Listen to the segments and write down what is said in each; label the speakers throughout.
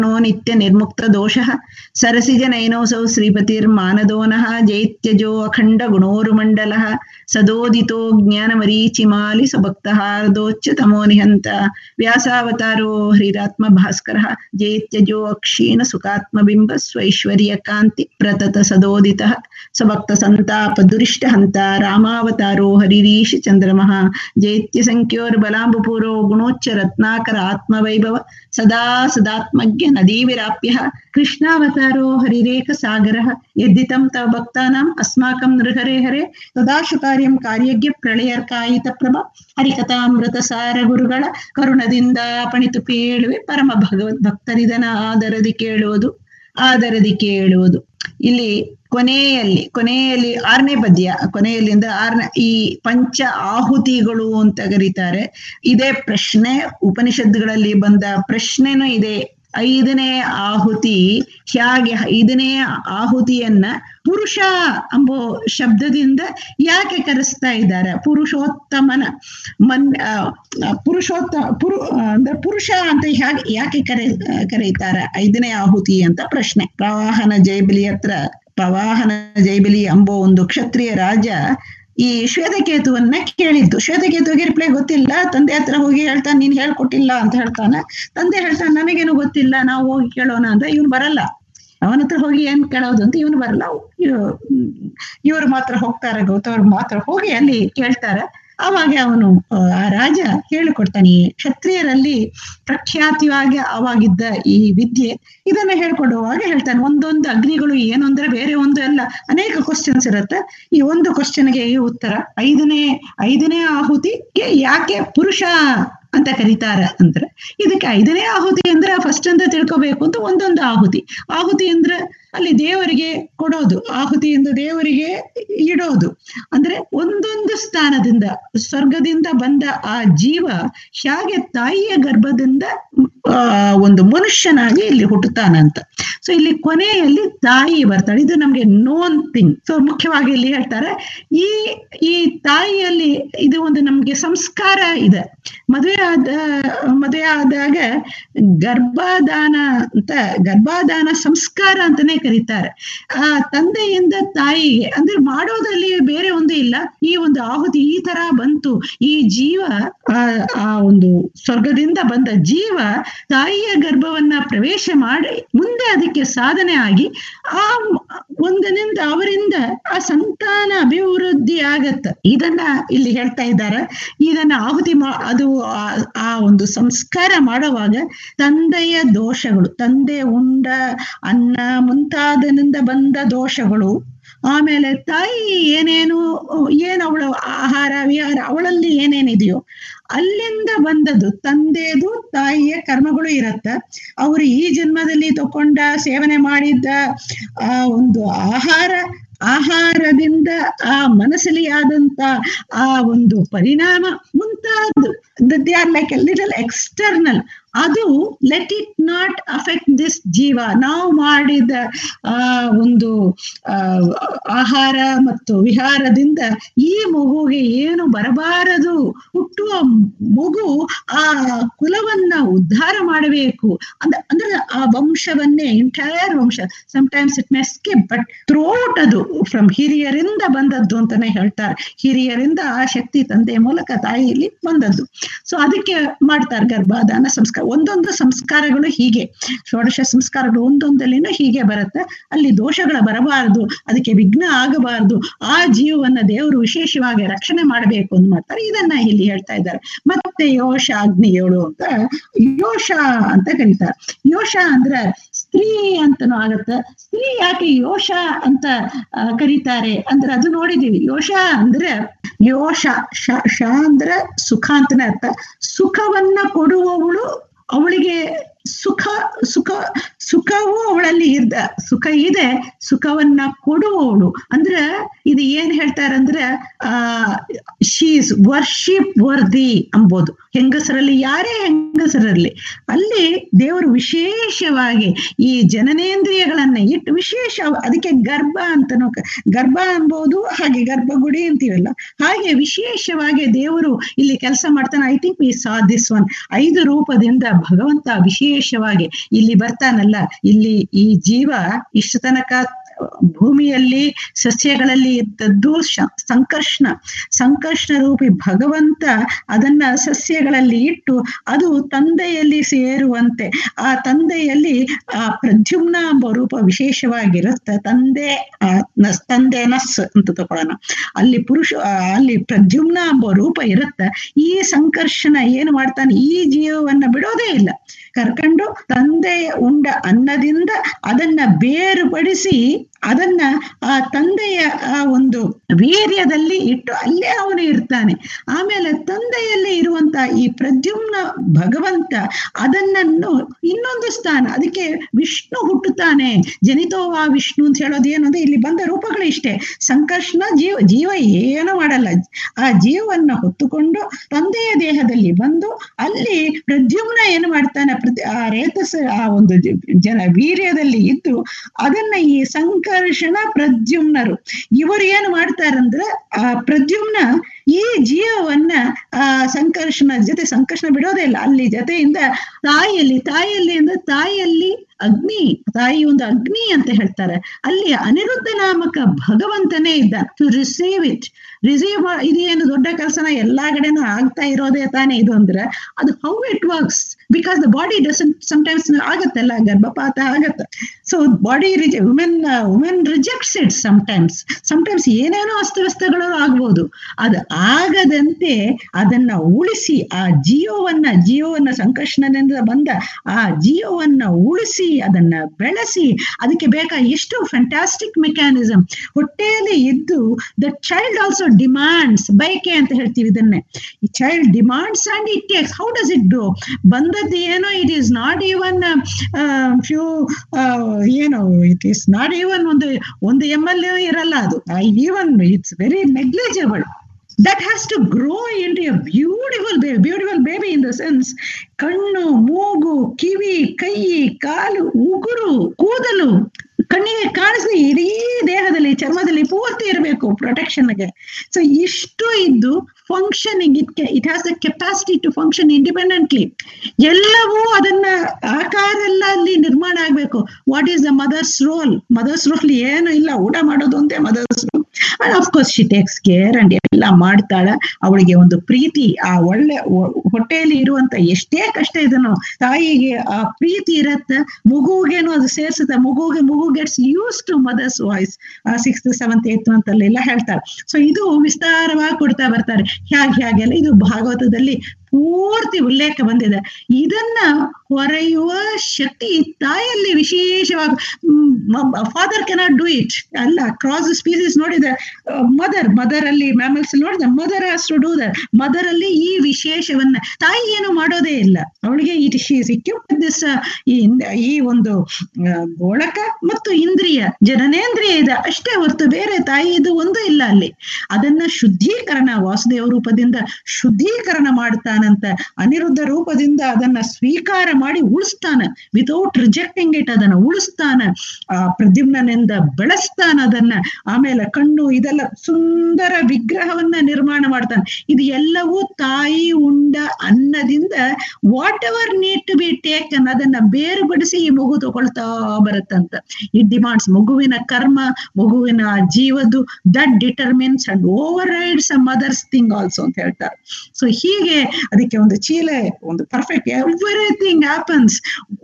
Speaker 1: No नित्य निर्मुक्त दोषः सरसिज नयनोऽसौ श्रीपतिर्मानदोनः जैत्यजो अखण्ड गुणोरुमण्डलः सदोदितो ज्ञानमरीचिमालि सभक्तहार्दोच्च तमो निहन्त व्यासावतारो हरिरात्मभास्करः जैत्यजो अक्षीण सुखात्मबिम्ब स्वैश्वर्यकान्ति प्रतत सदोदितः सभक्त संताप दुरिष्ट हंता रामावतारो हरिरीश चंद्रमः जैत्य संख्योर्बलाम्बुपूरो गुणोच्च रत्नाकर आत्मवैभव सदा सदात्मज्ञ नदी विराप्यः कृष्णावतारो हरिरेख सागरः यद्दितं तव भक्तानाम् अस्माकं नृहरे हरे तदाशु कार्यं ಕಾರ್ಯಜ್ಞ ಪ್ರಳಯರ್ಕಾಯಿತ ಪ್ರಭ ಹರಿಕಥಾಮೃತ ಸಾರ ಗುರುಗಳ ಕರುಣದಿಂದ ಪಣಿತು ಕೇಳುವೆ ಪರಮ ಭಗವದ್ ಭಕ್ತರಿದನ ಆದರದಿ ಕೇಳುವುದು ಆದರದಿ ಕೇಳುವುದು ಇಲ್ಲಿ ಕೊನೆಯಲ್ಲಿ ಕೊನೆಯಲ್ಲಿ ಆರನೇ ಪದ್ಯ ಕೊನೆಯಲ್ಲಿಂದ ಆರನೇ ಈ ಪಂಚ ಆಹುತಿಗಳು ಅಂತ ಕರೀತಾರೆ ಇದೇ ಪ್ರಶ್ನೆ ಉಪನಿಷತ್ತುಗಳಲ್ಲಿ ಬಂದ ಪ್ರಶ್ನೆನೂ ಇದೆ ಐದನೇ ಆಹುತಿ ಹೇಗೆ ಐದನೇ ಆಹುತಿಯನ್ನ ಪುರುಷ ಎಂಬೋ ಶಬ್ದದಿಂದ ಯಾಕೆ ಕರೆಸ್ತಾ ಇದ್ದಾರೆ ಪುರುಷೋತ್ತಮನ ಮನ್ ಪುರುಷೋತ್ತ ಪುರು ಅಂದ್ರೆ ಪುರುಷ ಅಂತ ಹೇಗೆ ಯಾಕೆ ಕರೆ ಕರೀತಾರೆ ಐದನೇ ಆಹುತಿ ಅಂತ ಪ್ರಶ್ನೆ ಪ್ರವಾಹನ ಜೈಬಲಿ ಹತ್ರ ಪ್ರವಾಹನ ಜೈಬಲಿ ಎಂಬೋ ಒಂದು ಕ್ಷತ್ರಿಯ ರಾಜ ಈ ಶ್ವೇತಕೇತುವನ್ನ ಕೇಳಿದ್ದು ಶ್ವೇತಕೇತುವಿಗೆ ರಿಪ್ಲೈ ಗೊತ್ತಿಲ್ಲ ತಂದೆ ಹತ್ರ ಹೋಗಿ ಹೇಳ್ತಾನೆ ನೀನ್ ಹೇಳ್ಕೊಟ್ಟಿಲ್ಲ ಅಂತ ಹೇಳ್ತಾನೆ ತಂದೆ ಹೇಳ್ತಾನೆ ನನಗೇನು ಗೊತ್ತಿಲ್ಲ ನಾವು ಹೋಗಿ ಕೇಳೋಣ ಅಂತ ಇವನು ಬರಲ್ಲ ಅವನ ಹತ್ರ ಹೋಗಿ ಏನ್ ಕೇಳೋದು ಅಂತ ಇವನು ಬರಲ್ಲ ಇವ್ರು ಮಾತ್ರ ಹೋಗ್ತಾರೆ ಗೌತವ್ರು ಮಾತ್ರ ಹೋಗಿ ಅಲ್ಲಿ ಕೇಳ್ತಾರೆ ಆವಾಗ ಅವನು ಆ ರಾಜ ಹೇಳಿಕೊಡ್ತಾನೆ ಕ್ಷತ್ರಿಯರಲ್ಲಿ ಪ್ರಖ್ಯಾತಿಯಾಗಿ ಅವಾಗಿದ್ದ ಈ ವಿದ್ಯೆ ಇದನ್ನ ಹೇಳ್ಕೊಡುವಾಗ ಹೇಳ್ತಾನೆ ಒಂದೊಂದು ಅಗ್ನಿಗಳು ಏನು ಅಂದ್ರೆ ಬೇರೆ ಒಂದು ಎಲ್ಲ ಅನೇಕ ಕ್ವಶನ್ಸ್ ಇರುತ್ತೆ ಈ ಒಂದು ಕ್ವಶನ್ಗೆ ಈ ಉತ್ತರ ಐದನೇ ಐದನೇ ಆಹುತಿಗೆ ಯಾಕೆ ಪುರುಷ ಅಂತ ಕರೀತಾರೆ ಅಂದ್ರೆ ಇದಕ್ಕೆ ಐದನೇ ಆಹುತಿ ಅಂದ್ರೆ ಫಸ್ಟ್ ಅಂತ ತಿಳ್ಕೊಬೇಕು ಅಂತ ಒಂದೊಂದು ಆಹುತಿ ಆಹುತಿ ಅಂದ್ರೆ ಅಲ್ಲಿ ದೇವರಿಗೆ ಕೊಡೋದು ಆಹುತಿಯಿಂದ ದೇವರಿಗೆ ಇಡೋದು ಅಂದ್ರೆ ಒಂದೊಂದು ಸ್ಥಾನದಿಂದ ಸ್ವರ್ಗದಿಂದ ಬಂದ ಆ ಜೀವ ಹೇಗೆ ತಾಯಿಯ ಗರ್ಭದಿಂದ ಆ ಒಂದು ಮನುಷ್ಯನಾಗಿ ಇಲ್ಲಿ ಹುಟ್ಟುತ್ತಾನಂತ ಸೊ ಇಲ್ಲಿ ಕೊನೆಯಲ್ಲಿ ತಾಯಿ ಬರ್ತಾಳೆ ಇದು ನಮ್ಗೆ ನೋನ್ ಥಿಂಗ್ ಸೊ ಮುಖ್ಯವಾಗಿ ಇಲ್ಲಿ ಹೇಳ್ತಾರೆ ಈ ಈ ತಾಯಿಯಲ್ಲಿ ಇದು ಒಂದು ನಮ್ಗೆ ಸಂಸ್ಕಾರ ಇದೆ ಮದುವೆ ಆದ ಮದುವೆ ಆದಾಗ ಗರ್ಭಾಧಾನ ಅಂತ ಗರ್ಭಾಧಾನ ಸಂಸ್ಕಾರ ಅಂತಾನೆ ಕರೀತಾರೆ ಆ ತಂದೆಯಿಂದ ತಾಯಿಗೆ ಅಂದ್ರೆ ಮಾಡೋದಲ್ಲಿ ಬೇರೆ ಒಂದು ಇಲ್ಲ ಈ ಒಂದು ಆಹುತಿ ಈ ತರ ಬಂತು ಈ ಜೀವ ಆ ಆ ಒಂದು ಸ್ವರ್ಗದಿಂದ ಬಂದ ಜೀವ ತಾಯಿಯ ಗರ್ಭವನ್ನ ಪ್ರವೇಶ ಮಾಡಿ ಮುಂದೆ ಅದಕ್ಕೆ ಸಾಧನೆ ಆಗಿ ಆ ಒಂದನಿಂದ ಅವರಿಂದ ಆ ಸಂತಾನ ಅಭಿವೃದ್ಧಿ ಆಗತ್ತ ಇದನ್ನ ಇಲ್ಲಿ ಹೇಳ್ತಾ ಇದ್ದಾರೆ ಇದನ್ನ ಆಹುತಿ ಮಾ ಅದು ಆ ಒಂದು ಸಂಸ್ಕಾರ ಮಾಡುವಾಗ ತಂದೆಯ ದೋಷಗಳು ತಂದೆ ಉಂಡ ಅನ್ನ ಮುಂತಾದನಿಂದ ಬಂದ ದೋಷಗಳು ಆಮೇಲೆ ತಾಯಿ ಏನೇನು ಏನು ಅವಳ ಆಹಾರ ವಿಹಾರ ಅವಳಲ್ಲಿ ಏನೇನಿದೆಯೋ ಅಲ್ಲಿಂದ ಬಂದದ್ದು ತಂದೆದು ತಾಯಿಯ ಕರ್ಮಗಳು ಇರತ್ತ ಅವರು ಈ ಜನ್ಮದಲ್ಲಿ ತಕೊಂಡ ಸೇವನೆ ಮಾಡಿದ್ದ ಆ ಒಂದು ಆಹಾರ ಆಹಾರದಿಂದ ಆ ಮನಸ್ಸಲ್ಲಿ ಆದಂತ ಆ ಒಂದು ಪರಿಣಾಮ ಮುಂತಾದ they are like little external ಅದು let it not affect this ಜೀವ ನಾವು ಮಾಡಿದ ಆ ಒಂದು ಆ ಆಹಾರ ಮತ್ತು ವಿಹಾರದಿಂದ ಈ ಮಗುಗೆ ಏನು ಬರಬಾರದು ಹುಟ್ಟುವ ಮಗು ಆ ಕುಲವನ್ನ ಉದ್ಧಾರ ಮಾಡಬೇಕು ಅಂದ ಅಂದ್ರೆ ಆ ವಂಶವನ್ನೇ ಎಂಟೈರ್ ವಂಶ sometimes it may skip but throat ಅದು ಫ್ರಮ್ ಹಿರಿಯರಿಂದ ಬಂದದ್ದು ಅಂತಾನೆ ಹೇಳ್ತಾರೆ ಹಿರಿಯರಿಂದ ಆ ಶಕ್ತಿ ತಂದೆಯ ಮೂಲಕ ತಾಯಿಯಲ್ಲಿ ಬಂದದ್ದು ಸೊ ಅದಕ್ಕೆ ಮಾಡ್ತಾರೆ ಗರ್ಭಾಧಾನ ಸಂಸ್ಕಾರ ಒಂದೊಂದು ಸಂಸ್ಕಾರಗಳು ಹೀಗೆ ಷೋಡಶ ಸಂಸ್ಕಾರಗಳು ಒಂದೊಂದಲ್ಲಿನೂ ಹೀಗೆ ಬರುತ್ತೆ ಅಲ್ಲಿ ದೋಷಗಳ ಬರಬಾರದು ಅದಕ್ಕೆ ವಿಘ್ನ ಆಗಬಾರದು ಆ ಜೀವವನ್ನ ದೇವರು ವಿಶೇಷವಾಗಿ ರಕ್ಷಣೆ ಮಾಡಬೇಕು ಅಂತ ಮಾಡ್ತಾರೆ ಇದನ್ನ ಇಲ್ಲಿ ಹೇಳ್ತಾ ಇದ್ದಾರೆ ಮತ್ತೆ ಯೋಷ ಅಗ್ನಿಯೋಳು ಅಂತ ಯೋಷ ಅಂತ ಕರೀತಾರೆ ಯೋಷ ಅಂದ್ರೆ ಸ್ತ್ರೀ ಅಂತನೂ ಆಗತ್ತೆ ಸ್ತ್ರೀ ಯಾಕೆ ಯೋಷ ಅಂತ ಕರೀತಾರೆ ಅಂದ್ರೆ ಅದು ನೋಡಿದೀವಿ ಯೋಷ ಅಂದ್ರೆ ಯೋಷ ಶ ಅಂದ್ರೆ ಸುಖ ಅಂತಾನೆ ಅರ್ಥ ಸುಖವನ್ನ ಕೊಡುವವಳು ಅವಳಿಗೆ ಸುಖ ಸುಖ ಸುಖವೂ ಅವಳಲ್ಲಿ ಇರ್ದ ಸುಖ ಇದೆ ಸುಖವನ್ನ ಕೊಡುವವಳು ಅಂದ್ರೆ ಇದು ಏನ್ ಹೇಳ್ತಾರಂದ್ರೆ ಆ ಶೀಸ್ ವರ್ಷಿಪ್ ವರ್ದಿ ಅಂಬೋದು ಹೆಂಗಸರಲ್ಲಿ ಯಾರೇ ಹೆಂಗಸರಲ್ಲಿ ಅಲ್ಲಿ ದೇವರು ವಿಶೇಷವಾಗಿ ಈ ಜನನೇಂದ್ರಿಯಗಳನ್ನ ಇಟ್ಟು ವಿಶೇಷ ಅದಕ್ಕೆ ಗರ್ಭ ಅಂತನೂ ಗರ್ಭ ಅನ್ಬೋದು ಹಾಗೆ ಗರ್ಭಗುಡಿ ಅಂತೀವಲ್ಲ ಹಾಗೆ ವಿಶೇಷವಾಗಿ ದೇವರು ಇಲ್ಲಿ ಕೆಲಸ ಮಾಡ್ತಾನೆ I think we saw this one ಐದು ರೂಪದಿಂದ ಭಗವಂತ ವಿಶೇಷ ವಿಶೇಷವಾಗಿ ಇಲ್ಲಿ ಬರ್ತಾನಲ್ಲ ಇಲ್ಲಿ ಈ ಜೀವ ಇಷ್ಟು ತನಕ ಭೂಮಿಯಲ್ಲಿ ಸಸ್ಯಗಳಲ್ಲಿ ಇದ್ದದ್ದು ಶ- ಸಂಕರ್ಷಣ ಸಂಕರ್ಷಣ ರೂಪಿ ಭಗವಂತ ಅದನ್ನ ಸಸ್ಯಗಳಲ್ಲಿ ಇಟ್ಟು ಅದು ತಂದೆಯಲ್ಲಿ ಸೇರುವಂತೆ ಆ ತಂದೆಯಲ್ಲಿ ಆ ಪ್ರದ್ಯುಮ್ನ ಎಂಬ ರೂಪ ವಿಶೇಷವಾಗಿರುತ್ತೆ ತಂದೆ ಆ ನಸ್ ತಂದೆ ನಸ್ ಅಂತ ತಗೊಳ್ಳೋಣ ಅಲ್ಲಿ ಪುರುಷ ಆ, ಅಲ್ಲಿ ಪ್ರದ್ಯುಮ್ನ ಎಂಬ ರೂಪ ಇರುತ್ತೆ ಈ ಸಂಕರ್ಷಣ ಏನು ಮಾಡ್ತಾನೆ ಈ ಜೀವವನ್ನ ಬಿಡೋದೇ ಇಲ್ಲ ಕರ್ಕೊಂಡು ತಂದೆಯ ಉಂಡ ಅನ್ನದಿಂದ ಅದನ್ನ ಬೇರ್ಪಡಿಸಿ ಅದನ್ನ ಆ ತಂದೆಯ ಆ ಒಂದು ವೀರ್ಯದಲ್ಲಿ ಇಟ್ಟು ಅಲ್ಲೇ ಅವನು ಇರ್ತಾನೆ ಆಮೇಲೆ ತಂದೆಯಲ್ಲಿ ಇರುವಂತ ಈ ಪ್ರದ್ಯುಮ್ನ ಭಗವಂತ ಅದನ್ನು ಇನ್ನೊಂದು ಸ್ಥಾನ ಅದಕ್ಕೆ ವಿಷ್ಣು ಹುಟ್ಟುತ್ತಾನೆ ಜನಿತೋವಾ ವಿಷ್ಣು ಅಂತ ಹೇಳೋದು ಏನು ಅಂದ್ರೆ ಇಲ್ಲಿ ಬಂದ ರೂಪಗಳು ಇಷ್ಟೇ ಸಂಕರ್ಷಣ ಜೀವ ಜೀವ ಏನು ಮಾಡಲ್ಲ ಆ ಜೀವವನ್ನ ಹೊತ್ತುಕೊಂಡು ತಂದೆಯ ದೇಹದಲ್ಲಿ ಬಂದು ಅಲ್ಲಿ ಪ್ರದ್ಯುಮ್ನ ಏನು ಮಾಡ್ತಾನೆ ಪ್ರತಿ ಆ ರೇತಸ ಆ ಒಂದು ಜ- ಜನ ವೀರ್ಯದಲ್ಲಿ ಇದ್ದು ಅದನ್ನ ಈ ಸಂಕರ್ಷಣ ಪ್ರದ್ಯುಮ್ನರು ಇವರು ಏನು ಮಾಡ್ತಾರಂದ್ರೆ ಆ ಪ್ರದ್ಯುಮ್ನ ಈ ಜೀವವನ್ನ ಆ ಸಂಕರ್ಷಣ ಜೊತೆ ಸಂಕರ್ಷಣ ಬಿಡೋದೇ ಇಲ್ಲ ಅಲ್ಲಿ ಜೊತೆಯಿಂದ ತಾಯಿಯಲ್ಲಿ ತಾಯಿಯಲ್ಲಿ ಅಂದ್ರೆ ತಾಯಿಯಲ್ಲಿ ಅಗ್ನಿ ತಾಯಿ ಒಂದು ಅಗ್ನಿ ಅಂತ ಹೇಳ್ತಾರೆ ಅಲ್ಲಿ ಅನಿರುದ್ಧ ನಾಮಕ ಭಗವಂತನೇ ಇದ್ದ ಟು ರಿಸೀವ್ ಇಟ್ ರಿಸೀವ್ ಇದು ಏನು ದೊಡ್ಡ ಕೆಲಸನ ಎಲ್ಲಾ ಕಡೆನೂ ಆಗ್ತಾ ಇರೋದೇ ತಾನೇ ಇದು ಅಂದ್ರೆ ಅದು how it works because the body doesn't sometimes ಆಗತ್ತಲ್ಲ ಗರ್ಭಪಾತ ಆಗತ್ತೆ ಸೊ ಬಾಡಿ ರಿಜೆ women women rejects it sometimes sometimes ಏನೇನೋ ಅಸ್ತವ್ಯಸ್ತಗಳು ಆಗ್ಬೋದು ಅದು ಆಗದಂತೆ ಅದನ್ನ ಉಳಿಸಿ ಆ ಜೀವವನ್ನ ಜೀವವನ್ನ ಸಂಕರ್ಷಣದಿಂದ ಬಂದ ಆ ಜೀವವನ್ನ ಉಳಿಸಿ ಅದನ್ನ ಬೆಳೆಸಿ ಅದಕ್ಕೆ ಬೇಕಾ ಎಷ್ಟು ಫ್ಯಾಂಟಾಸ್ಟಿಕ್ ಮೆಕ್ಯಾನಿಸಮ್ ಹೊಟ್ಟೆಯಲ್ಲಿ ಇದ್ದು ದ ಚೈಲ್ಡ್ ಆಲ್ಸೋ ಡಿಮಾಂಡ್ಸ್ ಬೈಕೆ ಅಂತ ಹೇಳ್ತೀವಿ ಇದನ್ನೇ ಈ child demands and it takes how does it do ಬಂದದ್ದು ಏನೋ it is not even few ಏನು ಇಟ್ ಈಸ್ ನಾಟ್ ಈವನ್ ಒಂದು ಒಂದು ಎಮ್ ಎಲ್ ಇರಲ್ಲ ಅದು even it's very negligible that has to grow into a beautiful baby beautiful baby in the sense ಕಣ್ಣು ಮೂಗು ಕಿವಿ ಕೈ ಕಾಲು ಉಗುರು ಕೂದಲು ಕಣ್ಣಿಗೆ ಕಾಣಿಸಿ ಇಡೀ ದೇಹದಲ್ಲಿ ಚರ್ಮದಲ್ಲಿ ಪೂರ್ತಿ ಇರಬೇಕು ಪ್ರೊಟೆಕ್ಷನ್ಗೆ ಸೊ ಇಷ್ಟು ಇದ್ದು functioning it it has the capacity to function independently ಎಲ್ಲವೂ ಅದನ್ನ ಆಕಾರ ಎಲ್ಲ ಅಲ್ಲಿ ನಿರ್ಮಾಣ ಆಗ್ಬೇಕು what is the mother's role mother's role ಏನು ಇಲ್ಲ ಊಟ ಮಾಡೋದು ಅಂತೆ mother's role and of course she takes care and ಎಲ್ಲ ಮಾಡ್ತಾಳ ಅವಳಿಗೆ ಒಂದು ಪ್ರೀತಿ ಆ ಒಳ್ಳೆ ಒ- ಹೊಟ್ಟೆಯಲ್ಲಿ ಇರುವಂತ ಎಷ್ಟೇ ಕಷ್ಟ ಇದನ್ನು ತಾಯಿಗೆ ಆ ಪ್ರೀತಿ ಇರತ್ತ ಮಗುಗೇನು ಅದು ಸೇರ್ಸುತ್ತೆ ಮಗುಗೆ ಮಗು gets use to mother's voice sixth seventh eighth ಅಂತೆಲ್ಲ ಹೇಳ್ತಾರೆ ಸೊ ಇದು ವಿಸ್ತಾರವಾಗಿ ಕೊಡ್ತಾ ಬರ್ತಾರೆ ಹ್ಯಾಗ್ ಹ್ಯಾಗೆಲ್ಲ ಇದು ಭಾಗವತದಲ್ಲಿ ಪೂರ್ತಿ ಉಲ್ಲೇಖ ಬಂದಿದೆ ಇದನ್ನ ಹೊರೆಯುವ ಶಕ್ತಿ ತಾಯಲ್ಲಿ ವಿಶೇಷವಾಗಿ ಫಾದರ್ ಕೆನಾಟ್ ಡೂ ಇಟ್ ಅಲ್ಲ ಕ್ರಾಸ್ ಸ್ಪೀಸೀಸ್ ನೋಡಿದೆ ಮದರ್ ಮದರ್ ಅಲ್ಲಿ ಮ್ಯಾಮಲ್ಸ್ ನೋಡಿದೆ mother has to do that mother ಅಲ್ಲಿ ಈ ವಿಶೇಷವನ್ನ ತಾಯಿ ಏನು ಮಾಡೋದೇ ಇಲ್ಲ ಅವಳಿಗೆ ಇಟ್ ಶಿ ಇಕ್ವಿಪ್ ದಿಸ್ ಈ ಇಂದ್- ಈ ಒಂದು ಆ, ಗೋಳಕ ಮತ್ತು ಇಂದ್ರಿಯ ಜನನೇಂದ್ರಿಯ ಇದೆ ಅಷ್ಟೇ ಹೊರತು ಬೇರೆ ತಾಯಿದು ಒಂದು ಇಲ್ಲ ಅಲ್ಲಿ ಅದನ್ನ ಶುದ್ಧೀಕರಣ ವಾಸುದೇವ ರೂಪದಿಂದ ಶುದ್ಧೀಕರಣ ಮಾಡ್ತಾನಂತ ಅನಿರುದ್ಧ ರೂಪದಿಂದ ಅದನ್ನ ಸ್ವೀಕಾರ ಮಾಡಿ ಉಳಿಸ್ತಾನ ವಿತೌಟ್ ರಿಜೆಕ್ಟಿಂಗ್ ಇಟ್ ಅದನ್ನ ಉಳಿಸ್ತಾನ ಆ ಪ್ರದ್ಯುಮ್ನನಿಂದ ಬೆಳೆಸ್ತಾನ ಅದನ್ನ ಆಮೇಲೆ ಕಣ್ಣು ಇದೆಲ್ಲ ಸುಂದರ ವಿಗ್ರಹವನ್ನ ನಿರ್ಮಾಣ ಮಾಡ್ತಾನೆ ಇದು ಎಲ್ಲವೂ ತಾಯಿ ಉಂಡ ಅನ್ನದಿಂದ whatever need to be taken ಅದನ್ನ ಬೇರ್ಪಡಿಸಿ ಈ ಮಗು ತಗೊಳ್ತಾ ಬರುತ್ತಂತ ಇಟ್ ಡಿಮಾಂಡ್ಸ್ ಮಗುವಿನ ಕರ್ಮ ಮಗುವಿನ ಜೀವದ್ದು that determines and overrides a mother's thing also ಅಂತ ಹೇಳ್ತಾರೆ ಸೊ ಹೀಗೆ ಅದಕ್ಕೆ ಒಂದು ಚೀಲೆ ಒಂದು ಪರ್ಫೆಕ್ಟ್ ಎವ್ರಿಥಿಂಗ್ ಹ್ಯಾಪನ್ಸ್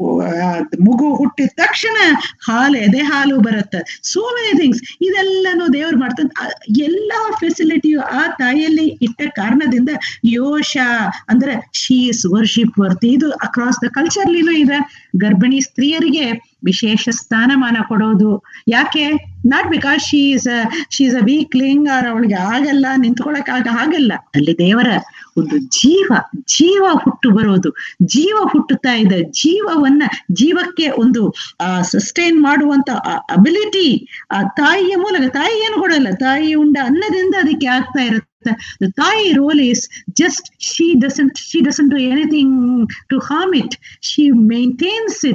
Speaker 1: ಮಗು ಹುಟ್ಟಿದ ತಕ್ಷಣ ಹಾಲು ಎದೆ ಹಾಲು ಬರುತ್ತೆ ಸೋ ಮೆನಿ ಥಿಂಗ್ಸ್ ಇದೆಲ್ಲನೂ ದೇವ್ರು ಮಾಡ್ತಾನೆ ಆ ಎಲ್ಲಾ ಫೆಸಿಲಿಟಿಯು ಆ ತಾಯಿಯಲ್ಲಿ ಇಟ್ಟ ಕಾರಣದಿಂದ ಯೋಶ ಅಂದ್ರೆ ಶೀಸ್ ವರ್ಷಿಪ್ ವರ್ತಿ ಇದು ಅಕ್ರಾಸ್ ದ ಕಲ್ಚರ್ಲಿನೂ ಇದೆ ಗರ್ಭಿಣಿ ಸ್ತ್ರೀಯರಿಗೆ ವಿಶೇಷ ಸ್ಥಾನಮಾನ ಕೊಡೋದು ಯಾಕೆ not because she is she is a weakling or ಅವಳಿಗೆ ಆಗಲ್ಲ ನಿಂತ್ಕೊಳಕ್ ಆಗ ಆಗಲ್ಲ ಅಲ್ಲಿ ದೇವರ ಒಂದು ಜೀವ ಜೀವ ಹುಟ್ಟು ಬರೋದು ಜೀವ ಹುಟ್ಟುತ್ತಾ ಇದೆ ಜೀವವನ್ನ ಜೀವಕ್ಕೆ ಒಂದು ಆ ಸಸ್ಟೈನ್ ಮಾಡುವಂತ ಅಬಿಲಿಟಿ ಆ ತಾಯಿಯ ಮೂಲಕ ತಾಯಿ ಏನು ಕೊಡಲ್ಲ ತಾಯಿ ಉಂಡ ಅನ್ನದಿಂದ ಅದಕ್ಕೆ ಆಗ್ತಾ ಇರುತ್ತೆ the Thai role is just she doesn't she doesn't do anything to harm it. She maintains it.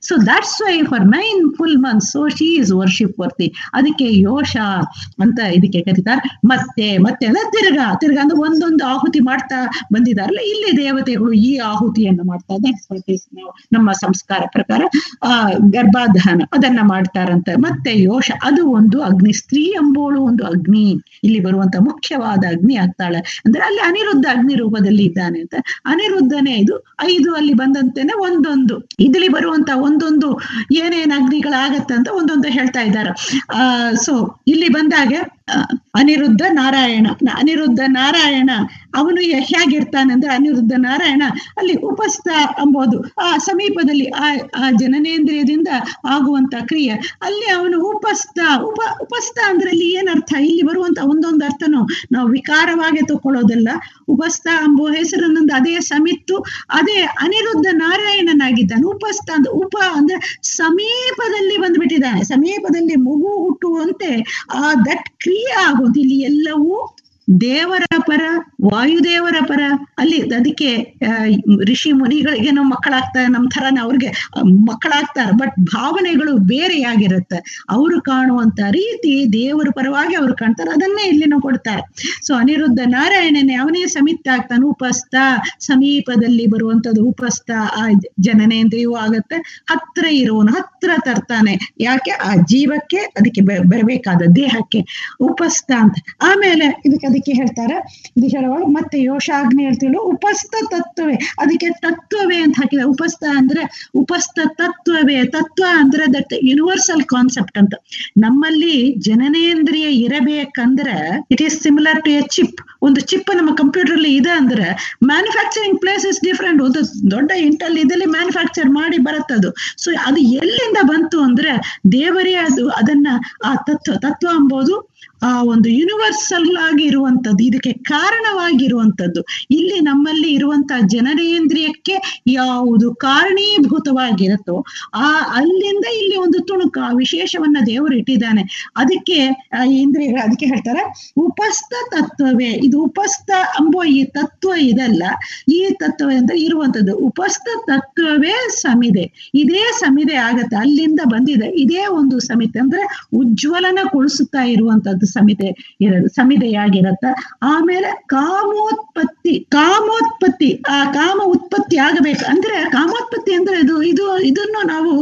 Speaker 1: So that's why for nine full month so she is worship worthy ಅದಕ್ಕೆ ಯೋಶ ಅಂತ ಇದಕ್ಕೆ ಕರೀತಾರೆ ಮತ್ತೆ ಮತ್ತೆ ಅಂದ್ರೆ ತಿರ್ಗಾ ತಿರ್ಗಾ ಅಂದ್ರೆ ಒಂದೊಂದು ಆಹುತಿ ಮಾಡ್ತಾ ಬಂದಿದಾರಲ್ಲ ಇಲ್ಲಿ ದೇವತೆಗಳು ಈ ಆಹುತಿಯನ್ನು ಮಾಡ್ತಾ that's what is ನಾವು ನಮ್ಮ ಸಂಸ್ಕಾರ ಪ್ರಕಾರ ಆ ಗರ್ಭಾಧಾನ ಅದನ್ನ ಮಾಡ್ತಾರಂತೆ ಮತ್ತೆ ಯೋಶ ಅದು ಒಂದು ಅಗ್ನಿ ಸ್ತ್ರೀ ಎಂಬೋಳು ಒಂದು ಅಗ್ನಿ ಇಲ್ಲಿ ಬರುವಂತ ಮುಖ್ಯವಾದ ಅಗ್ನಿ ಆಗ್ತಾಳೆ ಅಂದ್ರೆ ಅಲ್ಲಿ ಅನಿರುದ್ಧ ಅಗ್ನಿ ರೂಪದಲ್ಲಿ ಇದ್ದಾನೆ ಅಂತ ಅನಿರುದ್ಧನೇ ಇದು ಐದು ಅಲ್ಲಿ ಬಂದಂತೆನೆ ಒಂದೊಂದು ಇದ್ರಲ್ಲಿ ಬರುವಂತ ಒಂದೊಂದು ಏನೇನ್ ಅಗ್ನಿಗಳಾಗತ್ತೆ ಅಂತ ಒಂದೊಂದು ಹೇಳ್ತಾ ಇದ್ದಾರೆ ಆ ಸೊ ಇಲ್ಲಿ ಬಂದಾಗ ಆ, ಅನಿರುದ್ಧ ನಾರಾಯಣ ನ- ಅನಿರುದ್ಧ ನಾರಾಯಣ ಅವನು ಯ- ಹೇಗಿರ್ತಾನೆ ಅಂದ್ರೆ ಅನಿರುದ್ಧ ನಾರಾಯಣ ಅಲ್ಲಿ ಉಪಸ್ಥ ಎಂಬುದು ಆ ಸಮೀಪದಲ್ಲಿ ಆ ಆ ಜನನೇಂದ್ರಿಯದಿಂದ ಆಗುವಂತ ಕ್ರಿಯೆ ಅಲ್ಲಿ ಅವನು ಉಪಸ್ಥ ಉಪ ಉಪಸ್ಥ ಅಂದ್ರೆ ಇಲ್ಲಿ ಏನರ್ಥ ಇಲ್ಲಿ ಬರುವಂತ ಒಂದೊಂದು ಅರ್ಥನು ನಾವು ವಿಕಾರವಾಗಿ ತಕೊಳ್ಳೋದಲ್ಲ ಉಪಸ್ಥ ಎಂಬುವ ಹೆಸರಿನಿಂದ ಅದೇ ಸಮಿತ್ತು ಅದೇ ಅನಿರುದ್ಧ ನಾರಾಯಣನಾಗಿದ್ದಾನೆ ಉಪಸ್ಥ ಅಂದ್ರೆ ಉಪ ಅಂದ್ರೆ ಸಮೀಪದಲ್ಲಿ ಬಂದ್ಬಿಟ್ಟಿದ್ದಾನೆ ಸಮೀಪದಲ್ಲಿ ಮಗು ಹುಟ್ಟುವಂತೆ ಆ ದಟ್ ಕ್ರಿಯೆ ಆಗೋದು ಇಲ್ಲಿ ಎಲ್ಲವೂ ದೇವರ ಪರ ವಾಯುದೇವರ ಪರ ಅಲ್ಲಿ ಅದಕ್ಕೆ ಆ, ಋಷಿ ಮುನಿಗಳಿಗೇನೋ ಮಕ್ಕಳಾಗ್ತಾರೆ ನಮ್ಮ ಥರನೇ ಅವ್ರಿಗೆ ಆ, ಮಕ್ಕಳಾಗ್ತಾರೆ ಬಟ್ ಭಾವನೆಗಳು ಬೇರೆಯಾಗಿರುತ್ತೆ ಅವರು ಕಾಣುವಂತ ರೀತಿ ದೇವರ ಪರವಾಗಿ ಅವ್ರು ಕಾಣ್ತಾರೆ ಅದನ್ನೇ ಇಲ್ಲಿನೂ ಕೊಡ್ತಾರೆ ಸೊ ಅನಿರುದ್ಧ ನಾರಾಯಣನೇ ಅವನೇ ಸಮಿತ ಆಗ್ತಾನೆ ಉಪಸ್ಥ ಸಮೀಪದಲ್ಲಿ ಬರುವಂತದ್ದು ಉಪಸ್ಥ ಆ ಜನನೇಂದ್ರಿಯೂ ಆಗತ್ತೆ ಹತ್ರ ಇರುವನು ಹತ್ರ ತರ್ತಾನೆ ಯಾಕೆ ಆ ಜೀವಕ್ಕೆ ಅದಕ್ಕೆ ಬ- ಬರಬೇಕಾದ ದೇಹಕ್ಕೆ ಉಪಸ್ಥ ಅಂತ ಆಮೇಲೆ ಇದಕ್ಕೆ ಅದಕ್ಕೆ ಹೇಳ್ತಾರೆ ಇದು ಹೇಳುವಾಗ ಮತ್ತೆ ಯೋಷಾಗ್ನಿ ಹೇಳ್ತೀವಿ ಉಪಸ್ಥ ತತ್ವವೇ ಅದಕ್ಕೆ ತತ್ವವೇ ಅಂತ ಹಾಕಿದೆ ಉಪಸ್ಥ ಅಂದ್ರೆ ಉಪಸ್ಥ ತತ್ವವೇ ತತ್ವ ಅಂದ್ರೆ ದಟ್ ಯೂನಿವರ್ಸಲ್ ಕಾನ್ಸೆಪ್ಟ್ ಅಂತ ನಮ್ಮಲ್ಲಿ ಜನನೇಂದ್ರಿಯ ಇರಬೇಕಂದ್ರೆ it is similar to a chip ಒಂದು ಚಿಪ್ ನಮ್ಮ ಕಂಪ್ಯೂಟರ್ ಅಲ್ಲಿ ಇದೆ ಅಂದ್ರೆ ಮ್ಯಾನುಫ್ಯಾಕ್ಚರಿಂಗ್ ಪ್ಲೇಸ್ ಇಸ್ ಡಿಫ್ರೆಂಟ್ ಒಂದು ದೊಡ್ಡ ಇಂಟಲ್ ಇದಲ್ಲಿ ಮ್ಯಾನುಫ್ಯಾಕ್ಚರ್ ಮಾಡಿ ಬರುತ್ತದು ಸೊ ಅದು ಎಲ್ಲಿಂದ ಬಂತು ಅಂದ್ರೆ ದೇವರೇ ಅದು ಅದನ್ನ ಆ ತತ್ವ ತತ್ವ ಎಂಬುದು ಆ ಒಂದು ಯೂನಿವರ್ಸಲ್ ಆಗಿ ಇರುವಂತದ್ದು ಇದಕ್ಕೆ ಕಾರಣವಾಗಿರುವಂತದ್ದು ಇಲ್ಲಿ ನಮ್ಮಲ್ಲಿ ಇರುವಂತ ಜನನೇಂದ್ರಿಯಕ್ಕೆ ಯಾವುದು ಕಾರಣೀಭೂತವಾಗಿರುತ್ತೋ ಆ ಅಲ್ಲಿಂದ ಇಲ್ಲಿ ಒಂದು ತುಣುಕು ಆ ವಿಶೇಷವನ್ನ ದೇವರು ಇಟ್ಟಿದ್ದಾನೆ ಅದಕ್ಕೆ ಆ ಇಂದ್ರಿಯಗಳು ಅದಕ್ಕೆ ಹೇಳ್ತಾರೆ ಉಪಸ್ಥ ತತ್ವವೇ ಇದು ಉಪಸ್ಥ ಎಂಬೋ ಈ ತತ್ವ ಇದಲ್ಲ ಈ ತತ್ವ ಅಂತ ಇರುವಂತದ್ದು ಉಪಸ್ಥ ತತ್ವವೇ ಸಮಿದೆ ಇದೇ ಸಮಿದೆ ಆಗತ್ತೆ ಅಲ್ಲಿಂದ ಬಂದಿದೆ ಇದೇ ಒಂದು ಸಮಿತೆ ಅಂದ್ರೆ ಉಜ್ವಲನ ಕೊಳಿಸುತ್ತಾ ಇರುವಂತದ್ದು ಸಮಿತೆ ಇರೋದು ಸಮಿದೆಯಾಗಿರತ್ತ ಆಮೇಲೆ ಕಾಮೋತ್ಪತ್ತಿ ಕಾಮೋತ್ಪತ್ತಿ ಆ ಕಾಮ ಉತ್ಪತ್ತಿ ಆಗಬೇಕು ಅಂದ್ರೆ ಕಾಮೋತ್ಪತ್ತಿ ಅಂದ್ರೆ ಇದು ಇದು ಇದನ್ನು ನಾವು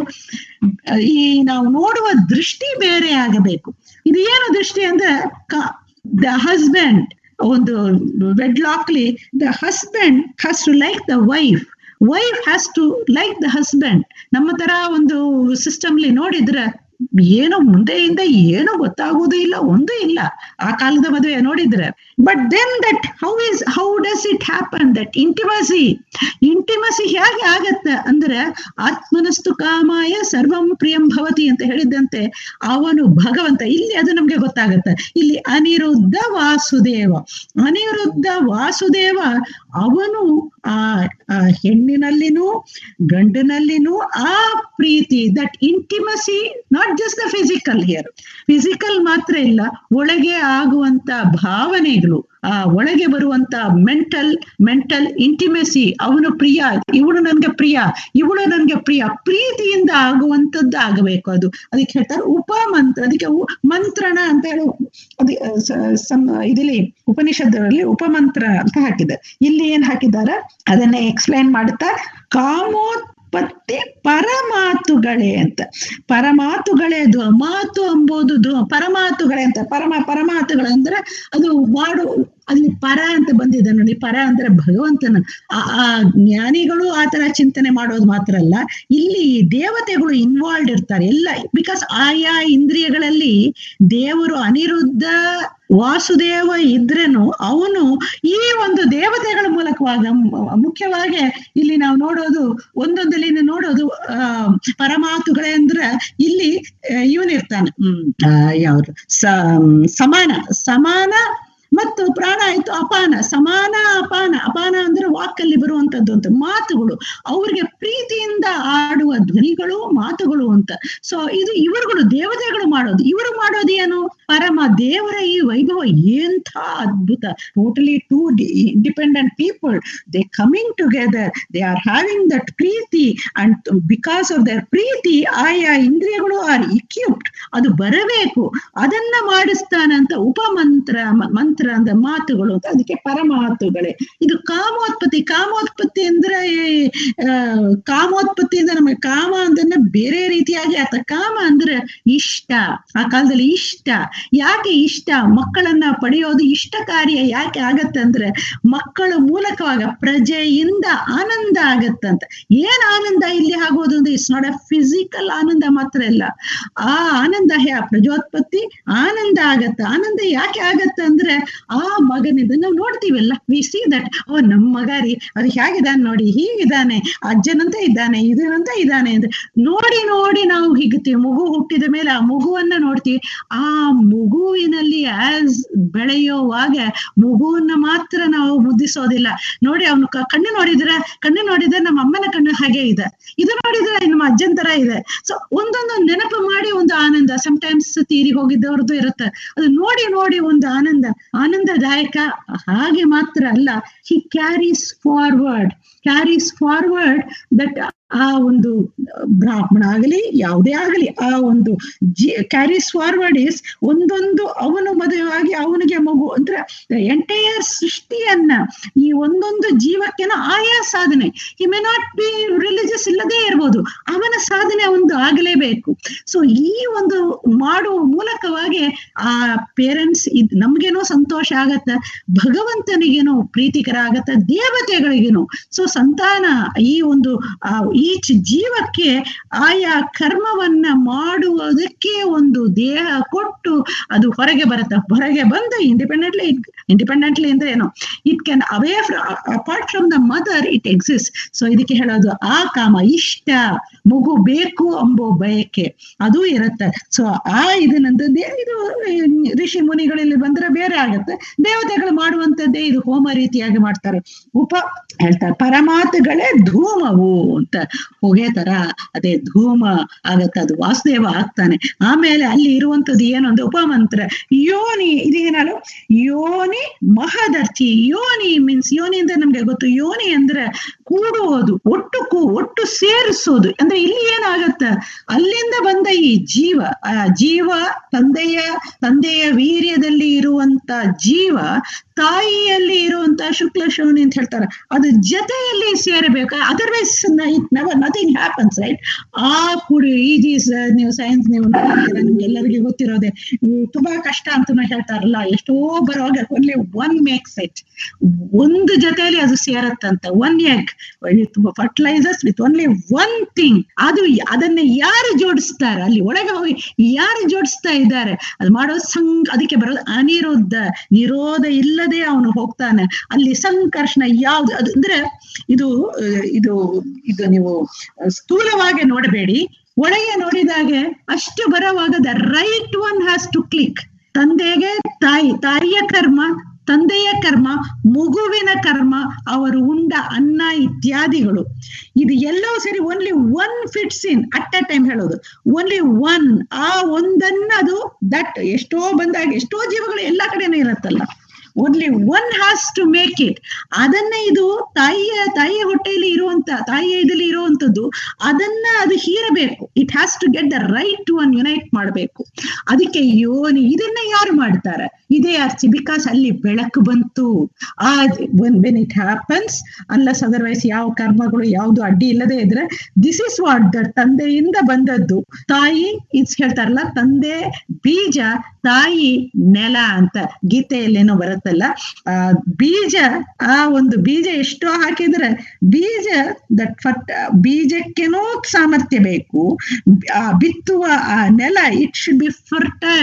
Speaker 1: ಈ ನಾವು ನೋಡುವ ದೃಷ್ಟಿ ಬೇರೆ ಆಗಬೇಕು ಇದು ಏನು ದೃಷ್ಟಿ ಅಂದ್ರೆ ದ ಹಸ್ಬೆಂಡ್ ಒಂದು ವೆಡ್ಲಾಕ್ಲಿ the husband has to like the wife wife has to like the husband ನಮ್ಮ ತರ ಒಂದು ಸಿಸ್ಟಮ್ಲಿ ನೋಡಿದ್ರೆ ಏನೋ ಮುಂದೆಯಿಂದ ಏನೋ ಗೊತ್ತಾಗೋದು ಇಲ್ಲ ಒಂದು ಇಲ್ಲ ಆ ಕಾಲದ ಮದುವೆ ನೋಡಿದ್ರೆ but then that how is how does it happen that intimacy intimacy ಹೇಗೆ ಆಗತ್ತೆ ಅಂದ್ರೆ ಆತ್ಮನಸ್ತು ಕಾಮಾಯ ಸರ್ವಂ ಪ್ರಿಯಂ ಭವತಿ ಅಂತ ಹೇಳಿದ್ದಂತೆ ಅವನು ಭಗವಂತ ಇಲ್ಲಿ ಅದು ನಮ್ಗೆ ಗೊತ್ತಾಗತ್ತೆ ಇಲ್ಲಿ ಅನಿರುದ್ಧ ವಾಸುದೇವ ಅನಿರುದ್ಧ ವಾಸುದೇವ ಅವನು ಆ ಆ ಹೆಣ್ಣಿನಲ್ಲಿನೂ ಗಂಡಿನಲ್ಲಿನೂ ಆ ಪ್ರೀತಿ that intimacy not just the physical here physical ಮಾತ್ರ ಇಲ್ಲ ಒಳಗೆ ಆಗುವಂತ ಭಾವನೆಗಳು ಆ ಒಳಗೆ ಬರುವಂತ ಮೆಂಟಲ್ ಮೆಂಟಲ್ ಇಂಟಿಮೆಸಿ ಅವನು ಪ್ರಿಯ ಇವಳು ನನ್ಗೆ ಪ್ರಿಯ ಇವಳು ನನ್ಗೆ ಪ್ರಿಯ ಪ್ರೀತಿಯಿಂದ ಆಗುವಂತದ್ದು ಆಗಬೇಕು ಅದು ಅದಕ್ಕೆ ಹೇಳ್ತಾರೆ ಉಪಮಂತ್ರ ಅದಕ್ಕೆ ಉ- ಮಂತ್ರಣ ಅಂತ ಹೇಳಿ ಅದೇ ಇದರಲ್ಲಿ ಉಪನಿಷತ್ತರಲ್ಲಿ ಉಪಮಂತ್ರ ಅಂತ ಹಾಕಿದೆ ಇಲ್ಲಿ ಏನ್ ಹಾಕಿದ್ದಾರೆ ಅದನ್ನ ಎಕ್ಸ್ಪ್ಲೈನ್ ಮಾಡುತ್ತಾ ಕಾಮೋತ್ಪತ್ತಿ ಪರಮಾತುಗಳೇ ಅಂತ ಪರಮಾತುಗಳೇ ಧ್ವ ಮಾತು ಎಂಬುದು ಧ್ವ ಪರಮಾತುಗಳೇ ಅಂತ ಪರಮ ಪರಮಾತುಗಳಂದ್ರೆ ಅದು ಮಾಡು ಅಲ್ಲಿ ಪರ ಅಂತ ಬಂದಿದೆ ನೋಡಿ ಪರ ಅಂದ್ರೆ ಭಗವಂತನ ಆ ಆ ಜ್ಞಾನಿಗಳು ಆ ತರ ಚಿಂತನೆ ಮಾಡೋದು ಮಾತ್ರ ಅಲ್ಲ ಇಲ್ಲಿ ದೇವತೆಗಳು ಇನ್ವಾಲ್ವ್ ಇರ್ತಾರೆ ಎಲ್ಲ ಬಿಕಾಸ್ ಆಯಾ ಇಂದ್ರಿಯಗಳಲ್ಲಿ ದೇವರು ಅನಿರುದ್ಧ ವಾಸುದೇವ ಇದ್ರೇನು ಅವನು ಈ ಒಂದು ದೇವತೆಗಳ ಮೂಲಕವಾಗ ಮ- ಮುಖ್ಯವಾಗಿ ಇಲ್ಲಿ ನಾವು ನೋಡೋದು ಒಂದೊಂದಲ್ಲಿ ನೋಡೋದು ಆ ಪರಮಾತುಗಳೇ ಅಂದ್ರೆ ಇಲ್ಲಿ ಇವನಿರ್ತಾನೆ ಹ್ಮ್ ಆ, ಯಾವ್ದು ಸ ಸಮಾನ ಸಮಾನ ಮತ್ತು ಪ್ರಾಣ ಆಯ್ತು ಅಪಾನ ಸಮಾನ ಅಪಾನ ಅಪಾನ ಅಂದ್ರೆ ವಾಕಲ್ಲಿ ಬರುವಂತದ್ದು ಅಂತ ಮಾತುಗಳು ಅವ್ರಿಗೆ ಪ್ರೀತಿಯಿಂದ ಆಡುವ ಧ್ವನಿಗಳು ಮಾತುಗಳು ಅಂತ ಸೊ ಇದು ಇವರುಗಳು ದೇವತೆಗಳು ಮಾಡೋದು ಇವರು ಮಾಡೋದು ಏನು ಪರಮ ದೇವರ ಈ ವೈಭವ ಎಂಥ ಅದ್ಭುತ totally two independent people they coming together they are having that ಪ್ರೀತಿ ಅಂಡ್ ಬಿಕಾಸ್ ಆಫ್ ದರ್ ಪ್ರೀತಿ ಆಯಾ ಇಂದ್ರಿಯಗಳು ಆರ್ ಇಕ್ಯುಪ್ಡ್ ಅದು ಬರಬೇಕು ಅದನ್ನ ಮಾಡಿಸ್ತಾನಂತ ಉಪಮಂತ್ರ ಮ- ಮಂತ್ರ ಅಂತ ಮಾತುಗಳು ಅಂತ ಅದಕ್ಕೆ ಪರಮಾತುಗಳೇ ಇದು ಕಾಮೋತ್ಪತ್ತಿ ಕಾಮೋತ್ಪತ್ತಿ ಅಂದ್ರೆ ಆ, ಕಾಮೋತ್ಪತ್ತಿಯಿಂದ ನಮಗೆ ಕಾಮ ಅಂದ್ರೆ ಬೇರೆ ರೀತಿಯಾಗಿ ಆತ ಕಾಮ ಅಂದ್ರೆ ಇಷ್ಟ ಆ ಕಾಲದಲ್ಲಿ ಇಷ್ಟ ಯಾಕೆ ಇಷ್ಟ ಮಕ್ಕಳನ್ನ ಪಡೆಯೋದು ಇಷ್ಟ ಕಾರ್ಯ ಯಾಕೆ ಆಗತ್ತೆ ಅಂದ್ರೆ ಮಕ್ಕಳ ಮೂಲಕವಾಗ ಪ್ರಜೆಯಿಂದ ಆನಂದ ಆಗತ್ತಂತ ಏನ್ ಆನಂದ ಇಲ್ಲಿ ಆಗೋದು ಅಂದ್ರೆ ಇಟ್ಸ್ ನಾಟ್ ಅ ಫಿಸಿಕಲ್ ಆನಂದ ಮಾತ್ರ ಇಲ್ಲ ಆ ಆನಂದ ಹೇ ಆ ಪ್ರಜೋತ್ಪತ್ತಿ ಆನಂದ ಆಗತ್ತ ಆನಂದ ಯಾಕೆ ಆಗತ್ತ ಅಂದ್ರೆ ಆ ಮಗನಿಂದ ನಾವು ನೋಡ್ತೀವಲ್ಲ ವಿ ಸಿ ದಟ್ ಓ ನಮ್ಮ ಮಗ ರೀ ಅದು ಹೇಗಿದಾನೆ ನೋಡಿ ಹೀಗಿದ್ದಾನೆ ಅಜ್ಜನಂತ ಇದ್ದಾನೆ ಇದನಂತ ಇದ್ದಾನೆ ಅಂದ್ರೆ ನೋಡಿ ನೋಡಿ ನಾವು ಹಿಗ್ತೀವಿ ಮಗು ಹುಟ್ಟಿದ ಮೇಲೆ ಆ ಮಗುವನ್ನ ನೋಡ್ತೀವಿ ಆ ಮಗುವಿನಲ್ಲಿ ಆಸ್ ಬೆಳೆಯುವಾಗ ಮಗುವನ್ನ ಮಾತ್ರ ನಾವು ಮುದ್ದಿಸೋದಿಲ್ಲ ನೋಡಿ ಅವನು ಕಣ್ಣು ನೋಡಿದ್ರೆ ಕಣ್ಣು ನೋಡಿದ್ರೆ ನಮ್ಮ ಅಮ್ಮನ ಕಣ್ಣು ಹಾಗೆ ಇದೆ ಇದು ನೋಡಿದ್ರೆ ನಮ್ಮ ಅಜ್ಜನ್ ತರ ಇದೆ ಸೊ ಒಂದೊಂದು ನೆನಪು ಮಾಡಿ ಒಂದು ಆನಂದ ಸಮಟೈಮ್ಸ್ ತೀರಿ ಹೋಗಿದ್ದವ್ರದ್ದು ಇರುತ್ತೆ ಅದು ನೋಡಿ ನೋಡಿ ಒಂದು ಆನಂದ ಆನಂದದಾಯಕ ಹಾಗೆ ಮಾತ್ರ ಅಲ್ಲ he carries forward carries forward that ಆ ಒಂದು ಬ್ರಾಹ್ಮಣ ಆಗಲಿ ಯಾವುದೇ ಆಗಲಿ ಆ ಒಂದು ಜಿ ಕ್ಯಾರೀಸ್ ಫಾರ್ವರ್ಡ್ ಇಸ್ ಒಂದೊಂದು ಅವನು ಮದುವೆಯಾಗಿ ಅವನಿಗೆ ಮಗು ಅಂದ್ರೆ ಎಂಟೈಯರ್ ಸೃಷ್ಟಿಯನ್ನ ಈ ಒಂದೊಂದು ಜೀವಕ್ಕೆನ ಆಯಾ ಸಾಧನೆ he may not be religious ಇಲ್ಲದೇ ಇರ್ಬೋದು ಅವನ ಸಾಧನೆ ಒಂದು ಆಗಲೇಬೇಕು ಸೊ ಈ ಒಂದು ಮಾಡುವ ಮೂಲಕವಾಗಿ ಆ ಪೇರೆಂಟ್ಸ್ ಇದ್ ನಮ್ಗೇನೋ ಸಂತೋಷ ಆಗತ್ತ ಭಗವಂತನಿಗೇನೋ ಪ್ರೀತಿಕರ ಆಗತ್ತ ದೇವತೆಗಳಿಗೇನೋ ಸೊ ಸಂತಾನ ಈ ಒಂದು ಆ ಈಚ್ ಜೀವಕ್ಕೆ ಆಯಾ ಕರ್ಮವನ್ನ ಮಾಡುವುದಕ್ಕೆ ಒಂದು ದೇಹ ಕೊಟ್ಟು ಅದು ಹೊರಗೆ ಬರುತ್ತೆ ಹೊರಗೆ ಬಂದು ಇಂಡಿಪೆಂಡೆಂಟ್ಲಿ ಇಂಡಿಪೆಂಡೆಂಟ್ಲಿ ಅಂದ್ರೆ ಏನು it can away apart from the mother it exist so ಇದಕ್ಕೆ ಹೇಳೋದು ಆ ಕಾಮ ಇಷ್ಟ ಮಗು ಬೇಕು ಎಂಬೋ ಬಯಕೆ ಅದು ಇರುತ್ತೆ ಸೊ ಆ ಇದನ್ನಂತದ್ದೇ ಇದು ಹ್ಮ್, ಋಷಿ ಮುನಿಗಳಲ್ಲಿ ಬಂದ್ರೆ ಬೇರೆ ಆಗತ್ತೆ ದೇವತೆಗಳು ಮಾಡುವಂತದ್ದೇ ಇದು ಹೋಮ ರೀತಿಯಾಗಿ ಮಾಡ್ತಾರೆ ಉಪ ಹೇಳ್ತಾರೆ ಪರಮಾತುಗಳೇ ಧೂಮವು ಅಂತ ಹೊಗೆ ತರ ಅದೇ ಧೂಮ ಆಗತ್ತೆ ಅದು ವಾಸುದೇವ ಆಗ್ತಾನೆ ಆಮೇಲೆ ಅಲ್ಲಿ ಇರುವಂತದ್ದು ಏನು ಅಂದ್ರೆ ಉಪಮಂತ್ರ ಯೋನಿ ಇದೇನಲ್ಲ ಯೋನಿ ಮಹದರ್ಚಿ ಯೋನಿ ಮೀನ್ಸ್ ಯೋನಿ ಅಂದ್ರೆ ನಮ್ಗೆ ಗೊತ್ತು ಯೋನಿ ಅಂದ್ರೆ ಕೂಡುವುದು ಒಟ್ಟು ಕೂ ಒಟ್ಟು ಸೇರಿಸೋದು ಅಂದ್ರೆ ಇಲ್ಲಿ ಏನಾಗತ್ತ ಅಲ್ಲಿಂದ ಬಂದ ಈ ಜೀವ ಆ ಜೀವ ತಂದೆಯ ತಂದೆಯ ವೀರ್ಯದಲ್ಲಿ ಇರುವಂತ ಜೀವ ತಾಯಿಯಲ್ಲಿ ಇರುವಂತ ಶುಕ್ಲ ಶೋನಿ ಅಂತ ಹೇಳ್ತಾರೆ ಅದು ಜೊತೆಯಲ್ಲಿ ಸೇರಬೇಕು otherwise it never nothing happens right ಆ ಕುಡಿ ಈಜೀಸ್ ನೀವು ಸೈನ್ಸ್ ನೀವು ನೋಡ್ತೀರಾ, ನಿಮ್ಗೆ ಎಲ್ಲರಿಗೂ ಗೊತ್ತಿರೋದೆ ಇವು ತುಂಬಾ ಕಷ್ಟ ಅಂತ ಹೇಳ್ತಾರಲ್ಲ ಎಷ್ಟೋ ಬರುವಾಗ ಓನ್ಲಿ ಒನ್ ಮೇಕ್ಸ್ ಇಟ್ ಒಂದು ಜೊತೆಯಲ್ಲಿ ಅದು ಸೇರತ್ತಂತ one egg fertilizers with only one thing ಅದು ಅದನ್ನ ಯಾರು ಜೋಡಿಸ್ತಾರೆ ಅಲ್ಲಿ ಒಳಗೆ ಹೋಗಿ ಯಾರು ಜೋಡಿಸ್ತಾ ಇದ್ದಾರೆ ಅದು ಮಾಡೋ ಸಂಗ್ ಅದಕ್ಕೆ ಬರೋದು ಅನಿರುದ್ಧ ನಿರೋಧ ಇಲ್ಲದೆ ಅವನು ಹೋಗ್ತಾನೆ ಅಲ್ಲಿ ಸಂಕರ್ಷಣ ಯಾವ್ದು ಅದು ಅಂದ್ರೆ ಇದು ಆ, ಇದು ಇದು ನೀವು ಸ್ಥೂಲವಾಗಿ ನೋಡಬೇಡಿ ಒಳಗೆ ನೋಡಿದಾಗ ಅಷ್ಟು ಬರೋವಾಗ the right one has to click ತಂದೆಗೆ ತಾಯಿ ತಾಯಿಯ ಕರ್ಮ ತಂದೆಯ ಕರ್ಮ ಮಗುವಿನ ಕರ್ಮ ಅವರು ಉಂಡ ಅನ್ನ ಇತ್ಯಾದಿಗಳು ಇದು ಎಲ್ಲವೂ ಸರಿ only one fits in at a time ಹೇಳೋದು ಓನ್ಲಿ ಒನ್ ಆ ಒಂದನ್ನ ಅದು ದಟ್ ಎಷ್ಟೋ ಬಂದಾಗ ಎಷ್ಟೋ ಜೀವಗಳು ಎಲ್ಲಾ ಕಡೆನೂ ಇರತ್ತಲ್ಲ only one has to make it ಅದನ್ನ ಇದು ತಾಯಿಯ ತಾಯಿಯ ಹೊಟ್ಟೆಯಲ್ಲಿ ಇರುವಂತ ತಾಯಿಯ ಇದರಲ್ಲಿ ಇರುವಂತದ್ದು ಅದನ್ನ ಅದು ಹೀರಬೇಕು it has to get the right one unite ಮಾಡಬೇಕು ಅದಕ್ಕೆ ಯೋನಿ ಇದನ್ನ ಯಾರು ಮಾಡ್ತಾರೆ ಇದೇ ಅರ್ಚಿ ಬಿಕಾಸ್ ಅಲ್ಲಿ ಬೆಳಕು ಬಂತು ಆ when it happens unless otherwise ಯಾವ ಕರ್ಮಗಳು ಯಾವ್ದು ಅಡ್ಡಿ ಇಲ್ಲದೆ ಇದ್ರೆ ದಿಸ್ ಇಸ್ ವಾಟ್ ದ ತಂದೆಯಿಂದ ಬಂದದ್ದು ತಾಯಿ ಇಸ್ ಹೇಳ್ತಾರಲ್ಲ ತಂದೆ ಬೀಜ ತಾಯಿ ನೆಲ ಅಂತ ಗೀತೆಯಲ್ಲೇನೋ ಬರುತ್ತಲ್ಲ ಆ ಬೀಜ ಆ ಒಂದು ಬೀಜ ಎಷ್ಟೋ ಹಾಕಿದ್ರೆ ಬೀಜ ದಟ್ ಫಟ್ ಬೀಜಕ್ಕೇನೋ ಸಾಮರ್ಥ್ಯ ಬೇಕು ಆ ಬಿತ್ತುವ ಆ ನೆಲ ಇಟ್ ಶುಡ್ ಬಿ ಫರ್ಟೈಲ್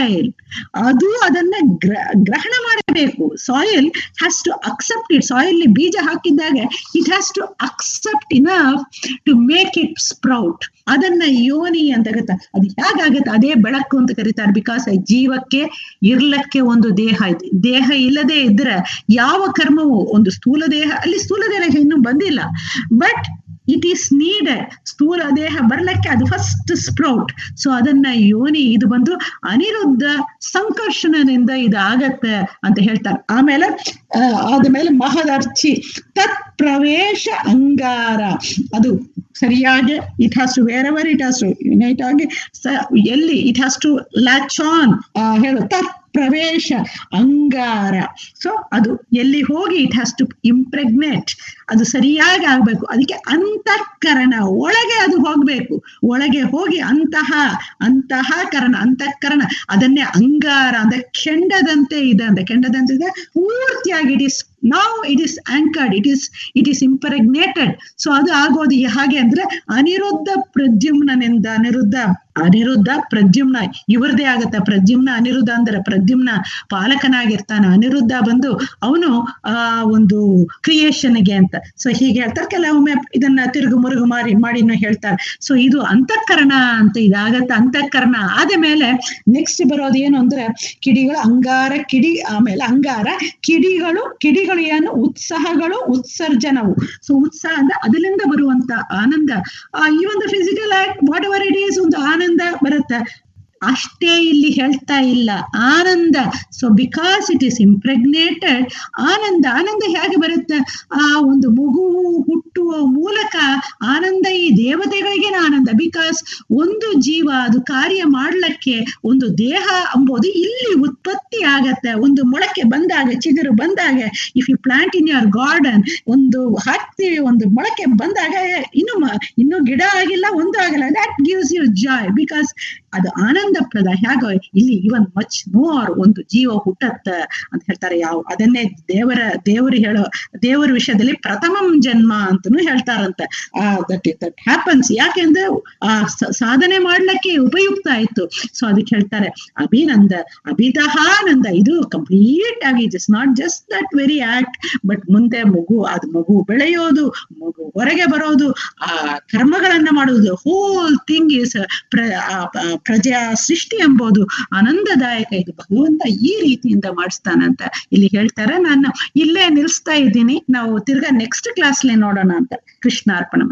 Speaker 1: ಅದು ಅದನ್ನ ಗ್ರ ಗ್ರಹಣ ಮಾಡಬೇಕು soil has to accept it soil ಬೀಜ ಹಾಕಿದಾಗ it has to accept enough to make it sprout ಅದನ್ನ ಯೋನಿ ಅಂತ ಗೊತ್ತಾ ಅದು ಹೇಗಾಗತ್ತೆ ಅದೇ ಬೆಳಕು ಅಂತ ಕರೀತಾರೆ ಬಿಕಾಸ್ ಜೀವಕ್ಕೆ ಇರ್ಲಕ್ಕೆ ಒಂದು ದೇಹ ಇದೆ ದೇಹ ಇಲ್ಲದೆ ಇದ್ರೆ ಯಾವ ಕರ್ಮವು ಒಂದು ಸ್ಥೂಲ ದೇಹ ಅಲ್ಲಿ ಸ್ಥೂಲ ದೇಹ ಇನ್ನೂ ಬಂದಿಲ್ಲ ಬಟ್ ಇಟ್ ಈಸ್ ನೀಡೆಡ್ ಸ್ಥೂಲ ದೇಹ ಬರ್ಲಕ್ಕೆ ಅದು ಫಸ್ಟ್ ಸ್ಪ್ರೌಟ್ ಸೊ ಅದನ್ನ ಯೋನಿ ಇದು ಬಂದು ಅನಿರುದ್ಧ ಸಂಕರ್ಷಣದಿಂದ ಇದು ಆಗತ್ತೆ ಅಂತ ಹೇಳ್ತಾರೆ ಆಮೇಲೆ ಆ, ಆದ್ಮೇಲೆ ಮಹದರ್ಚಿ ತತ್ ಪ್ರವೇಶ ಅಂಗಾರ ಅದು ಸರಿಯಾಗಿ it has to where ever it has to unite ಆಗಿ ಸ- ಎಲ್ಲಿ it has to latch on ಹೇಳು ತತ್ ಪ್ರವೇಶ ಅಂಗಾರ ಸೊ ಅದು ಎಲ್ಲಿ ಹೋಗಿ ಇಟ್ ಹ್ಯಾಸ್ ಟು ಇಂಪ್ರೆಗ್ನೇಟ್ ಅದು ಸರಿಯಾಗಿ ಆಗ್ಬೇಕು ಅದಕ್ಕೆ ಅಂತಃಕರಣ ಒಳಗೆ ಅದು ಹೋಗ್ಬೇಕು ಒಳಗೆ ಹೋಗಿ ಅಂತಹ ಅಂತಹ ಕರಣ ಅಂತಃಕರಣ ಅದನ್ನೇ ಅಂಗಾರ ಅಂದ್ರೆ ಕೆಂಡದಂತೆ ಇದೆ ಅಂತ ಕೆಂಡದಂತೆ ಇದೆ ಪೂರ್ತಿಯಾಗಿ ಇಟ್ ಇಸ್ ನಾವು it is anchored it is it is impregnated so ಅದು ಆಗೋದು ಹಾಗೆ ಅಂದ್ರೆ ಅನಿರುದ್ಧ ಪ್ರದ್ಯುಮ್ನನಿಂದ ಅನಿರುದ್ಧ ಅನಿರುದ್ಧ ಪ್ರದ್ಯುಮ್ನ ಇವ್ರದೇ ಆಗತ್ತೆ ಪ್ರದ್ಯುಮ್ನ ಅನಿರುದ್ಧ ಅಂದ್ರೆ ಪ್ರದ್ಯುಮ್ನ ಪಾಲಕನಾಗಿರ್ತಾನೆ ಅನಿರುದ್ಧ ಬಂದು ಅವನು ಆ ಒಂದು ಕ್ರಿಯೇಷನ್ಗೆ ಅಂತ ಸೊ ಹೀಗೆ ಹೇಳ್ತಾರೆ ಕೆಲವೊಮ್ಮೆ ಇದನ್ನ ತಿರುಗು ಮುರುಗು ಮಾರಿ ಮಾಡಿನೂ ಹೇಳ್ತಾರೆ ಸೊ ಇದು ಅಂತಃಕರಣ ಅಂತ ಇದಾಗತ್ತೆ ಅಂತಃಕರಣ ಆದ ಮೇಲೆ ನೆಕ್ಸ್ಟ್ ಬರೋದು ಏನು ಅಂದ್ರೆ ಕಿಡಿಗಳು ಅಂಗಾರ ಕಿಡಿ ಆಮೇಲೆ ಅಂಗಾರ ಕಿಡಿಗಳು ಕಿಡಿಗಳು ಏನು ಉತ್ಸಾಹಗಳು ಉತ್ಸರ್ಜನವು ಸೊ ಉತ್ಸಾಹ ಅಂದ್ರೆ ಅದರಿಂದ ಬರುವಂತ ಆನಂದ ಆ, ಈ ಒಂದು physical act whatever it is ಒಂದು ಆನಂದ ಬರುತ್ತೆ ಅಷ್ಟೇ ಇಲ್ಲಿ ಹೇಳ್ತಾ ಇಲ್ಲ ಆನಂದ so because it is impregnated ಆನಂದ ಆನಂದ ಹೇಗೆ ಬರುತ್ತೆ ಆ ಒಂದು ಮಗು ಹುಟ್ಟುವ ಮೂಲಕ ಆನಂದ ಈ ದೇವತೆಗಳಿಗೆ ಆನಂದ ಬಿಕಾಸ್ ಒಂದು ಜೀವ ಅದು ಕಾರ್ಯ ಮಾಡ್ಲಿಕ್ಕೆ ಒಂದು ದೇಹ ಎಂಬುದು ಇಲ್ಲಿ ಉತ್ಪತ್ತಿ ಆಗತ್ತೆ ಒಂದು ಮೊಳಕೆ ಬಂದಾಗ ಚಿಗುರು ಬಂದಾಗ if you plant in your garden ಒಂದು ಹಾಕ್ತೀವಿ ಒಂದು ಮೊಳಕೆ ಬಂದಾಗ ಇನ್ನು ಮ- ಇನ್ನು ಗಿಡ ಆಗಿಲ್ಲ ಒಂದು ಆಗಿಲ್ಲ that gives you joy because ಅದು ಆನಂದಪ್ರದ ಹೇಗೋ ಇಲ್ಲಿ ಇವನ್ ಮಚ್ ಮೋರ್ ಒಂದು ಜೀವ ಹುಟ್ಟತ್ತ ಅಂತ ಹೇಳ್ತಾರೆ ಯಾವ ಅದನ್ನೇ ದೇವರ ದೇವರು ಹೇಳೋ ದೇವರ ವಿಷಯದಲ್ಲಿ ಪ್ರಥಮಂ ಜನ್ಮ ಅಂತನೂ ಹೇಳ್ತಾರಂತೆ ಆ ದಟ್ ದಟ್ ಹ್ಯಾಪನ್ಸ್ ಯಾಕೆಂದ್ರೆ ಆ ಸ- ಸಾಧನೆ ಮಾಡ್ಲಿಕ್ಕೆ ಉಪಯುಕ್ತ ಆಯ್ತು ಸೊ ಅದಕ್ಕೆ ಹೇಳ್ತಾರೆ ಅಭಿನಂದ ಅಭಿದಹಾನಂದ ಇದು ಕಂಪ್ಲೀಟ್ ಆಗಿ it is not just that very act but ಮುಂದೆ ಮಗು ಅದು ಮಗು ಬೆಳೆಯೋದು ಮಗು ಹೊರಗೆ ಬರೋದು ಆ ಕರ್ಮಗಳನ್ನ ಮಾಡುವುದು ಹೋಲ್ ಥಿಂಗ್ ಇಸ್ ಪ್ರ ಆ, ಆ, ಪ್ರಜಾ ಸೃಷ್ಟಿ ಎಂಬುದು ಆನಂದದಾಯಕ ಇದು ಭಗವಂತ ಈ ರೀತಿಯಿಂದ ಮಾಡಿಸ್ತಾನಂತ ಇಲ್ಲಿ ಹೇಳ್ತಾರೆ ನಾನು ಇಲ್ಲೇ ನಿಲ್ಲಿಸ್ತಾ ಇದ್ದೀನಿ ನಾವು ತಿರ್ಗಾ ನೆಕ್ಸ್ಟ್ ಕ್ಲಾಸ್ಲಿ ನೋಡೋಣ ಅಂತ ಕೃಷ್ಣಾರ್ಪಣ